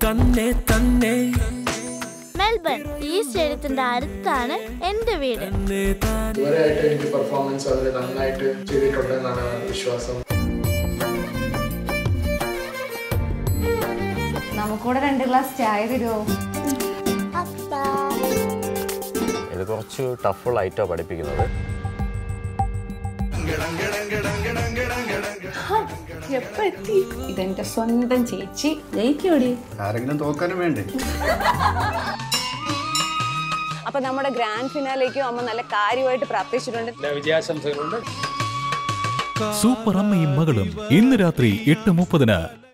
തന്നെ തന്നെ മെൽബൺ ഈ സ്റ്റേഡിയത്തിന്റെ അടുത്താണ് എന്റെ വീട് തന്നെ താൻ ഇതുവരെയായിട്ട് എനിക്ക് പെർഫോമൻസ് അവർ നന്നായിട്ട് ചെയ്തിട്ടുണ്ടെന്നാണ് വിശ്വാസം നമുക്കൂടെ രണ്ട് ഗ്ലാസ് ചായ തരുമോ ഇത് കുറച്ച് ടഫുള്ള ഐറ്റമാണ് പഠിപ്പിക്കുന്നത് എപ്പോ എത്തി ഇതെന്റെ സ്വന്തം ചേച്ചി ജയിക്കോടി ആരെങ്കിലും തോക്കാനും വേണ്ടേ അപ്പൊ നമ്മുടെ ഗ്രാൻഡ് ഫിനാലേക്കും അമ്മ നല്ല കാര്യമായിട്ട് പ്രാർത്ഥിച്ചിട്ടുണ്ട് സൂപ്പർ അമ്മയും മകളും ഇന്ന് രാത്രി എട്ട് മുപ്പതിന്